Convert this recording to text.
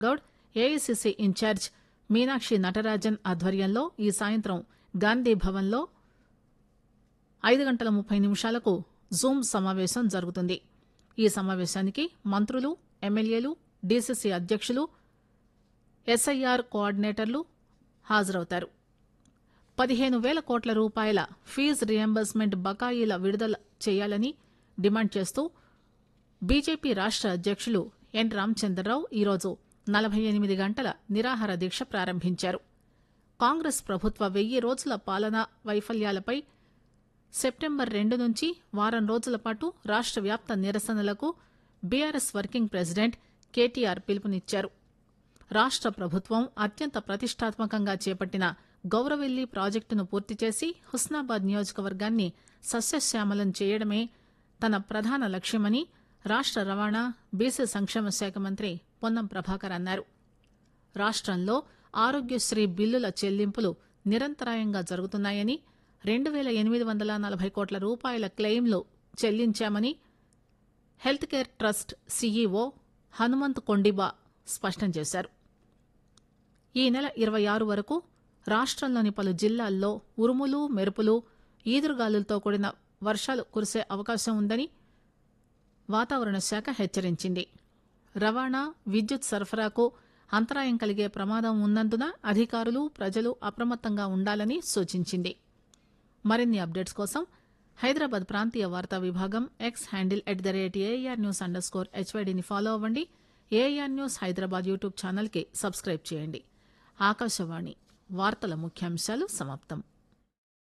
Goud AICC in charge Meenakshi Natarajan ఆధ్వర్యంలో ఈ సాయంత్రం గాంధీ భవన్లో ఐదు గంటల ముప్పై నిమిషాలకు జూమ్ సమావేశం జరుగుతుంది ఈ సమావేశానికి మంత్రులు ఎమ్మెల్యేలు డీసీసీ అధ్యక్షులు ఎస్ఐఆర్ కోఆర్డినేటర్లు హాజరవుతారు పదిహేను వేల కోట్ల రూపాయల ఫీజు రియంబర్స్మెంట్ బకాయిల విడుదల చేయాలని డిమాండ్ చేస్తూ బీజేపీ రాష్ట అధ్యక్షులు ఎన్ రామచంద్రరావు ఈరోజు నలభై ఎనిమిది గంటల నిరాహార దీక్ష ప్రారంభించారు కాంగ్రెస్ ప్రభుత్వ వెయ్యి రోజుల పాలనా వైఫల్యాలపై సెప్టెంబర్ రెండు నుంచి వారం రోజుల పాటు రాష్ట వ్యాప్త నిరసనలకు బీఆర్ఎస్ వర్కింగ్ ప్రెసిడెంట్ కేటీఆర్ పిలుపునిచ్చారు రాష్ట ప్రభుత్వం అత్యంత ప్రతిష్టాత్మకంగా చేపట్టిన గౌరవెల్లి ప్రాజెక్టును పూర్తి చేసి హుస్నాబాద్ నియోజకవర్గాన్ని సస్యశ్యామలం చేయడమే తన ప్రధాన లక్ష్యమని రాష్ట రవాణా బీసీ సంక్షేమ శాఖ మంత్రి పొన్నం ప్రభాకర్ అన్నారు రాష్టంలో ఆరోగ్యశ్రీ బిల్లుల చెల్లింపులు నిరంతరాయంగా జరుగుతున్నాయని రెండు వేల ఎనిమిది వందల నలభై కోట్ల రూపాయల క్లెయిమ్లు చెల్లించామని health care trust CEO Hanumanth Kondiba స్పష్టం చేశారు ఈ నెల ఇరవై ఆరు వరకు రాష్టంలోని పలు జిల్లాల్లో ఉరుములు మెరుపులు ఈదురుగాలులతో కూడిన వర్షాలు కురిసే అవకాశం ఉందని వాతావరణ శాఖ హెచ్చరించింది రవాణా విద్యుత్ సరఫరాకు అంతరాయం కలిగే ప్రమాదం ఉన్నందున అధికారులు ప్రజలు అప్రమత్తంగా ఉండాలని సూచించింది మరిన్ని అప్డేట్స్ కోసం హైదరాబాద్ ప్రాంతీయ వార్తా విభాగం X handle at the rate AR news underscore స్కోర్ హెచ్వైడిని ఫాలో అవ్వండి ఏఆర్ న్యూస్ హైదరాబాద్ యూట్యూబ్ ఛానల్కి సబ్స్క్రైబ్ చేయండి ఆకాశవాణి వార్తల ముఖ్యాంశాలు సమాప్తం